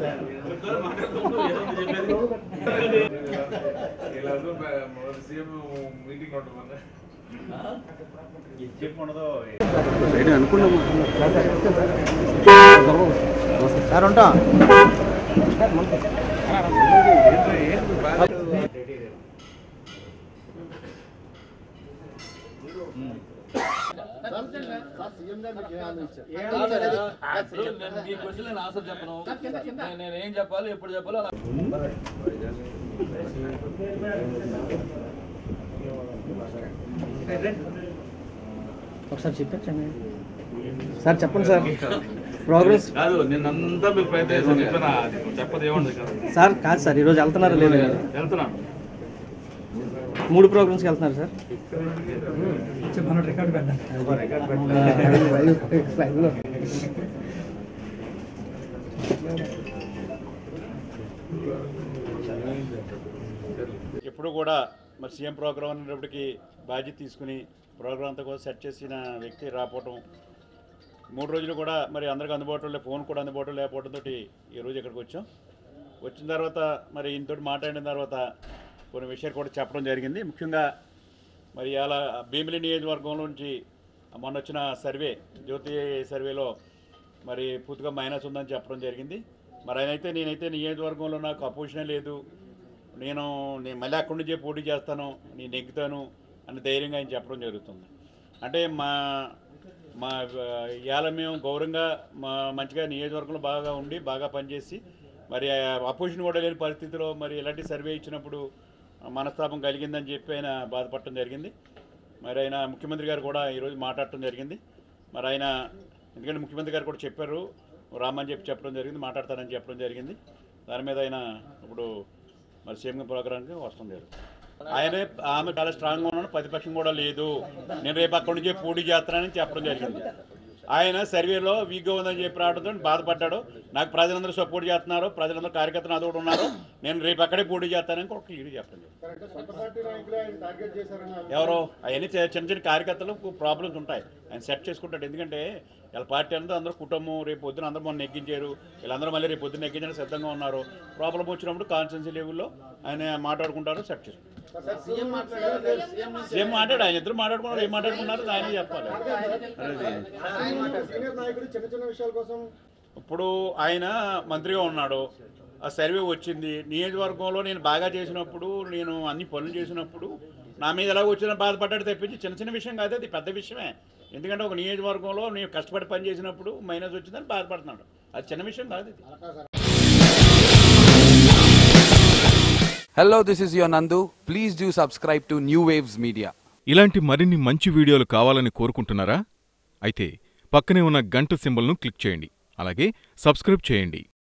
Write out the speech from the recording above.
వీళ్ళందరూ మొదటి CM meeting ఉంటుంది సార్ ఉంటా ఈ క్వశ్చన్ నేను ఆన్సర్ చెప్పను నేను- నేను ఏం చెప్పాలి ఎప్పుడు చెప్పాలో అలా ఒకసారి చెప్పచ్చండి సార్ చెప్పండి సార్ ప్రోగ్రెస్ కాదు నిన్నంతా మీరు ప్రయత్నం చేశాను చెప్పినా అది చెప్పదు ఏముంది కదా సార్ కాదు సార్ ఈరోజు వెళ్తున్నారా లేదు వెళ్తున్నాను మూడు ప్రోగ్రామ్స్కి వెళ్తున్నారు సార్ ఎప్పుడు కూడా మరి సీఎం ప్రోగ్రాం అనేటప్పటికి బాధ్యత తీసుకుని ప్రోగ్రాం అంతా కూడా సెట్ చేసిన వ్యక్తి రాపోవటం మూడు రోజులు కూడా మరి అందరికీ అందుబాటులో లే- ఫోన్ కూడా అందుబాటులో లేకపోవడంతో ఈరోజు ఇక్కడికి వచ్చాం వచ్చిన తర్వాత మరి ఈయనతో మాట్లాడిన తర్వాత కొన్ని విషయాలు కూడా చెప్పడం జరిగింది ముఖ్యంగా మరి ఇలా భీమిలి నియోజకవర్గంలో నుంచి మొన్న వచ్చిన సర్వే జ్యోతి సర్వేలో మరి పూర్తిగా మైనస్ ఉందని చెప్పడం జరిగింది మరి ఆయనైతే నేనైతే నియోజకవర్గంలో నాకు అపోజిషనే లేదు నేను నేను మళ్ళీ అక్కడి నుంచే పోటీ చేస్తాను నేను నెగ్గుతాను అని ధైర్యంగా ఆయన చెప్పడం జరుగుతుంది అంటే మా మా ఇవాళ మేము గౌరవంగా మా మంచిగా నియోజకవర్గంలో బాగా ఉండి బాగా పనిచేసి మరి అపోజిషన్ కూడా లేని పరిస్థితిలో మరి ఇలాంటి సర్వే ఇచ్చినప్పుడు మనస్తాపం కలిగిందని చెప్పి ఆయన బాధపడటం జరిగింది మరి ఆయన ముఖ్యమంత్రి గారు కూడా ఈరోజు మాట్లాడటం జరిగింది మరి ఆయన ఎందుకంటే ముఖ్యమంత్రి గారు కూడా చెప్పారు రామని చెప్పి చెప్పడం జరిగింది మాట్లాడతానని చెప్పడం జరిగింది దాని మీద ఆయన ఇప్పుడు మరి సీఎం ప్రోగ్రామ్కి వస్తుంది ఆయనే ఆమె చాలా స్ట్రాంగ్గా ఉన్నాను ప్రతిపక్షం కూడా లేదు నేను రేపు అక్కడి నుంచే పోటీ చేస్తానని చెప్పడం జరిగింది ఆయన సర్వేలో వీక్గా ఉందని చెప్పి రావడంతో బాధపడ్డాడు నాకు ప్రజలందరూ సపోర్ట్ చేస్తున్నారు ప్రజలందరూ కార్యకర్తలు నాతో కూడా ఉన్నారు నేను రేపు అక్కడే పోటీ చేస్తానని ఒక క్లియర్ చెప్పండి ఎవరో అవన్నీ చిన్న చిన్న కార్యకర్తలు ప్రాబ్లమ్స్ ఉంటాయి ఆయన సెట్ చేసుకుంటాడు ఎందుకంటే వీళ్ళ పార్టీ అంతా అందరూ కుటుంబం రేపు పొద్దున అందరూ మొన్న నెగ్గించారు వీళ్ళందరూ మళ్ళీ రేపు పొద్దున నెగ్గించడానికి సిద్ధంగా ఉన్నారు ప్రాబ్లం వచ్చినప్పుడు కాన్స్టెన్సీ లెవెల్లో ఆయన మాట్లాడుకుంటారు సెట్ చేసుకుంటారు సీఎం మాట్లాడు ఆయన ఇద్దరు మాట్లాడుకున్నారు ఏం మాట్లాడుకున్నారు ఆయన చెప్పాలి ఇప్పుడు ఆయన మంత్రిగా ఉన్నాడు ఆ సర్వే వచ్చింది నియోజకవర్గంలో నేను బాగా చేసినప్పుడు నేను అన్ని పనులు చేసినప్పుడు నా మీద ఎలా వచ్చిన బాధపడ్డాడు తప్పించి చిన్న చిన్న విషయం కాదు అది పెద్ద విషయమే ఎందుకంటే ఒక నియోజకవర్గంలో నేను కష్టపడి పని చేసినప్పుడు మైనస్ వచ్చిందని బాధపడుతున్నాడు అది చిన్న విషయం కాదు ఇది Hello, this is your Nandu. Please do subscribe to New Waves Media. ఇలాంటి మరిన్ని మంచి వీడియోలు కావాలని కోరుకుంటున్నారా అయితే పక్కనే ఉన్న గంట సింబల్ను క్లిక్ చేయండి అలాగే సబ్స్క్రైబ్ చేయండి